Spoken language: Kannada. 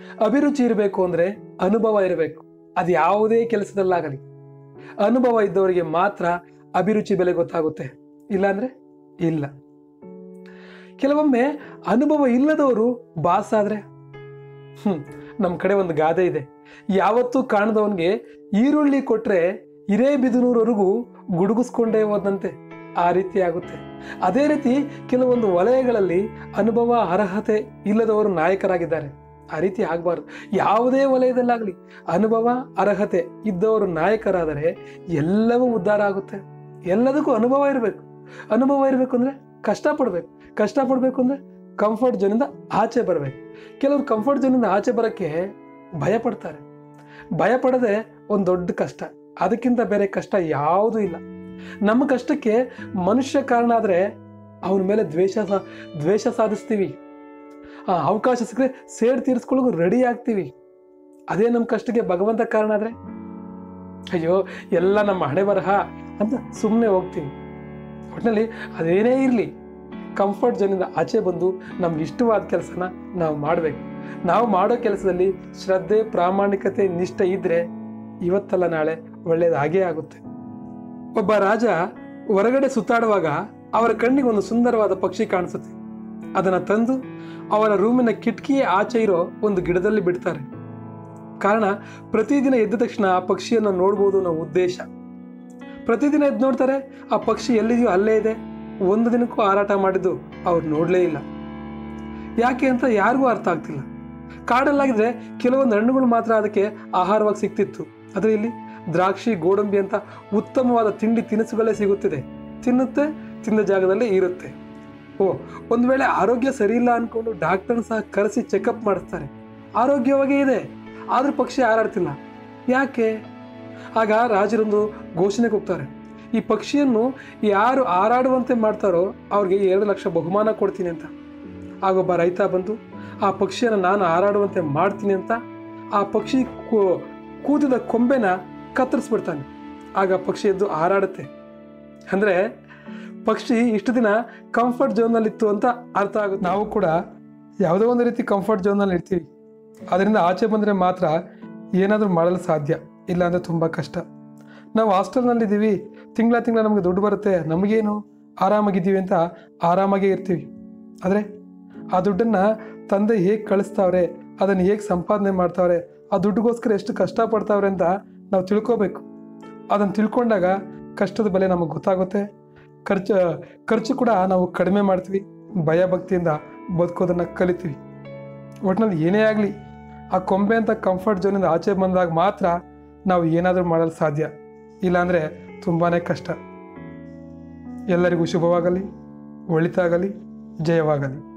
ಅಭಿರುಚಿ ಇರಬೇಕು ಅಂದರೆ ಅನುಭವ ಇರಬೇಕು ಅದು ಯಾವುದೇ ಕೆಲಸದಲ್ಲಾಗಲಿ ಅನುಭವ ಇದ್ದವರಿಗೆ ಮಾತ್ರ ಅಭಿರುಚಿ ಬೆಲೆ ಗೊತ್ತಾಗುತ್ತೆ ಇಲ್ಲಾಂದ್ರೆ ಇಲ್ಲ ಕೆಲವೊಮ್ಮೆ ಅನುಭವ ಇಲ್ಲದವರು ಬಾಸ್ ಆದ್ರೆ ಹ್ಮ್ ನಮ್ಮ ಕಡೆ ಒಂದು ಗಾದೆ ಇದೆ ಯಾವತ್ತೂ ಕಾಣದವನ್ಗೆ ಈರುಳ್ಳಿ ಕೊಟ್ರೆ ಹಿರೇಬಿದನೂರವರೆಗೂ ಗುಡುಗಿಸ್ಕೊಂಡೇ ಹೋದಂತೆ ಆ ರೀತಿ ಆಗುತ್ತೆ ಅದೇ ರೀತಿ ಕೆಲವೊಂದು ವಲಯಗಳಲ್ಲಿ ಅನುಭವ ಅರ್ಹತೆ ಇಲ್ಲದವರು ನಾಯಕರಾಗಿದ್ದಾರೆ ಆ ರೀತಿ ಆಗಬಾರ್ದು ಯಾವುದೇ ವಲಯದಲ್ಲಾಗಲಿ ಅನುಭವ ಅರ್ಹತೆ ಇದ್ದವರು ನಾಯಕರಾದರೆ ಎಲ್ಲವೂ ಉದ್ಧಾರ ಆಗುತ್ತೆ ಎಲ್ಲದಕ್ಕೂ ಅನುಭವ ಇರಬೇಕು ಅನುಭವ ಇರಬೇಕು ಅಂದ್ರೆ ಕಷ್ಟಪಡ್ಬೇಕು ಕಷ್ಟಪಡ್ಬೇಕು ಅಂದ್ರೆ ಕಂಫರ್ಟ್ ಝೋನಿಂದ ಆಚೆ ಬರಬೇಕು ಕೆಲವರು ಕಂಫರ್ಟ್ ಝೋನಿಂದ ಆಚೆ ಬರೋಕ್ಕೆ ಭಯ ಪಡ್ತಾರೆ ಭಯ ಪಡದೆ ಒಂದು ದೊಡ್ಡ ಕಷ್ಟ ಅದಕ್ಕಿಂತ ಬೇರೆ ಕಷ್ಟ ಯಾವುದೂ ಇಲ್ಲ ನಮ್ಮ ಕಷ್ಟಕ್ಕೆ ಮನುಷ್ಯ ಕಾರಣ ಆದರೆ ಅವನ ಮೇಲೆ ದ್ವೇಷ ಸಾ ದ್ವೇಷ ಸಾಧಿಸ್ತೀವಿ ಆ ಅವಕಾಶ ಸಿಕ್ಕರೆ ಸೇಡ್ ತೀರಿಸ್ಕೊಳ್ಳೋಕೆ ರೆಡಿ ಆಗ್ತೀವಿ ಅದೇ ನಮ್ಮ ಕಷ್ಟಕ್ಕೆ ಭಗವಂತ ಕಾರಣ ಆದರೆ ಅಯ್ಯೋ ಎಲ್ಲ ನಮ್ಮ ಹಣೆ ಬರಹ ಅಂತ ಸುಮ್ಮನೆ ಹೋಗ್ತೀವಿ ಒಟ್ಟಿನಲ್ಲಿ ಅದೇನೇ ಇರಲಿ ಕಂಫರ್ಟ್ ಝೋನಿಂದ ಆಚೆ ಬಂದು ನಮ್ಗೆ ಇಷ್ಟವಾದ ಕೆಲಸನ ನಾವು ಮಾಡಬೇಕು ನಾವು ಮಾಡೋ ಕೆಲಸದಲ್ಲಿ ಶ್ರದ್ಧೆ ಪ್ರಾಮಾಣಿಕತೆ ನಿಷ್ಠೆ ಇದ್ದರೆ ಇವತ್ತಲ್ಲ ನಾಳೆ ಒಳ್ಳೇದಾಗೇ ಆಗುತ್ತೆ ಒಬ್ಬ ರಾಜ ಹೊರಗಡೆ ಸುತ್ತಾಡುವಾಗ ಅವರ ಕಣ್ಣಿಗೆ ಒಂದು ಸುಂದರವಾದ ಪಕ್ಷಿ ಕಾಣಿಸುತ್ತೆ ಅದನ್ನು ತಂದು ಅವರ ರೂಮಿನ ಕಿಟಕಿಯೇ ಆಚೆ ಇರೋ ಒಂದು ಗಿಡದಲ್ಲಿ ಬಿಡ್ತಾರೆ ಕಾರಣ ಪ್ರತಿದಿನ ಎದ್ದ ತಕ್ಷಣ ಆ ಪಕ್ಷಿಯನ್ನು ನೋಡ್ಬೋದು ಅನ್ನೋ ಉದ್ದೇಶ ಪ್ರತಿದಿನ ಎದ್ದು ನೋಡ್ತಾರೆ ಆ ಪಕ್ಷಿ ಎಲ್ಲಿದೆಯೋ ಅಲ್ಲೇ ಇದೆ ಒಂದು ದಿನಕ್ಕೂ ಹಾರಾಟ ಮಾಡಿದ್ದು ಅವ್ರು ನೋಡಲೇ ಇಲ್ಲ ಯಾಕೆ ಅಂತ ಯಾರಿಗೂ ಅರ್ಥ ಆಗ್ತಿಲ್ಲ ಕಾಡಲ್ಲಾಗಿದ್ರೆ ಕೆಲವೊಂದು ಹಣ್ಣುಗಳು ಮಾತ್ರ ಅದಕ್ಕೆ ಆಹಾರವಾಗಿ ಸಿಗ್ತಿತ್ತು ಆದರೆ ಇಲ್ಲಿ ದ್ರಾಕ್ಷಿ ಗೋಡಂಬಿ ಅಂತ ಉತ್ತಮವಾದ ತಿಂಡಿ ತಿನಿಸುಗಳೇ ಸಿಗುತ್ತಿದೆ ತಿನ್ನುತ್ತೆ ತಿಂದ ಜಾಗದಲ್ಲೇ ಇರುತ್ತೆ ಓ ಒಂದು ವೇಳೆ ಆರೋಗ್ಯ ಸರಿ ಇಲ್ಲ ಅನ್ಕೊಂಡು ಡಾಕ್ಟರ್ನ ಸಹ ಕರೆಸಿ ಚೆಕಪ್ ಮಾಡಿಸ್ತಾರೆ ಆರೋಗ್ಯವಾಗೇ ಇದೆ ಆದ್ರೂ ಪಕ್ಷಿ ಹಾರಾಡ್ತಿಲ್ಲ ಯಾಕೆ ಆಗ ರಾಜರೊಂದು ಘೋಷಣೆಗೆ ಹೋಗ್ತಾರೆ ಈ ಪಕ್ಷಿಯನ್ನು ಯಾರು ಹಾರಾಡುವಂತೆ ಮಾಡ್ತಾರೋ ಅವ್ರಿಗೆ ಎರಡು ಲಕ್ಷ ಬಹುಮಾನ ಕೊಡ್ತೀನಿ ಅಂತ ಆಗೊಬ್ಬ ರೈತ ಬಂದು ಆ ಪಕ್ಷಿಯನ್ನು ನಾನು ಹಾರಾಡುವಂತೆ ಮಾಡ್ತೀನಿ ಅಂತ ಆ ಪಕ್ಷಿ ಕೂ- ಕೂತಿದ ಕೊಂಬೆನ ಕತ್ತರಿಸ್ಬಿಡ್ತಾನೆ ಆಗ ಪಕ್ಷಿ ಎದ್ದು ಹಾರಾಡುತ್ತೆ ಅಂದರೆ ಪಕ್ಷಿ ಇಷ್ಟು ದಿನ ಕಂಫರ್ಟ್ ಝೋನಲ್ಲಿತ್ತು ಅಂತ ಅರ್ಥ ಆಗುತ್ತೆ ನಾವು ಕೂಡ ಯಾವುದೋ ಒಂದು ರೀತಿ ಕಂಫರ್ಟ್ ಝೋನಲ್ಲಿ ಇರ್ತೀವಿ ಅದರಿಂದ ಆಚೆ ಬಂದರೆ ಮಾತ್ರ ಏನಾದರೂ ಮಾಡಲು ಸಾಧ್ಯ ಇಲ್ಲಾಂದರೆ ತುಂಬ ಕಷ್ಟ ನಾವು ಹಾಸ್ಟೆಲ್ನಲ್ಲಿದ್ದೀವಿ ತಿಂಗಳ ತಿಂಗಳ ನಮಗೆ ದುಡ್ಡು ಬರುತ್ತೆ ನಮಗೇನು ಆರಾಮಾಗಿದ್ದೀವಿ ಅಂತ ಆರಾಮಾಗೇ ಇರ್ತೀವಿ ಆದರೆ ಆ ದುಡ್ಡನ್ನು ತಂದೆ ಹೇಗೆ ಕಳಿಸ್ತಾವ್ರೆ ಅದನ್ನು ಹೇಗೆ ಸಂಪಾದನೆ ಮಾಡ್ತಾವ್ರೆ ಆ ದುಡ್ಡಿಗೋಸ್ಕರ ಎಷ್ಟು ಕಷ್ಟಪಡ್ತಾವ್ರೆ ಅಂತ ನಾವು ತಿಳ್ಕೋಬೇಕು ಅದನ್ನು ತಿಳ್ಕೊಂಡಾಗ ಕಷ್ಟದ ಬೆಲೆ ನಮಗೆ ಗೊತ್ತಾಗುತ್ತೆ ಖರ್ಚು ಖರ್ಚು ಕೂಡ ನಾವು ಕಡಿಮೆ ಮಾಡ್ತೀವಿ ಭಯ ಭಕ್ತಿಯಿಂದ ಬದುಕೋದನ್ನು ಕಲಿತೀವಿ ಒಟ್ಟಿನಲ್ಲಿ ಏನೇ ಆಗಲಿ ಆ ಕೊಂಬೆ ಅಂತ ಕಂಫರ್ಟ್ ಝೋನಿಂದ ಆಚೆ ಬಂದಾಗ ಮಾತ್ರ ನಾವು ಏನಾದರೂ ಮಾಡಲು ಸಾಧ್ಯ ಇಲ್ಲಾಂದರೆ ತುಂಬಾ ಕಷ್ಟ ಎಲ್ಲರಿಗೂ ಶುಭವಾಗಲಿ ಒಳಿತಾಗಲಿ ಜಯವಾಗಲಿ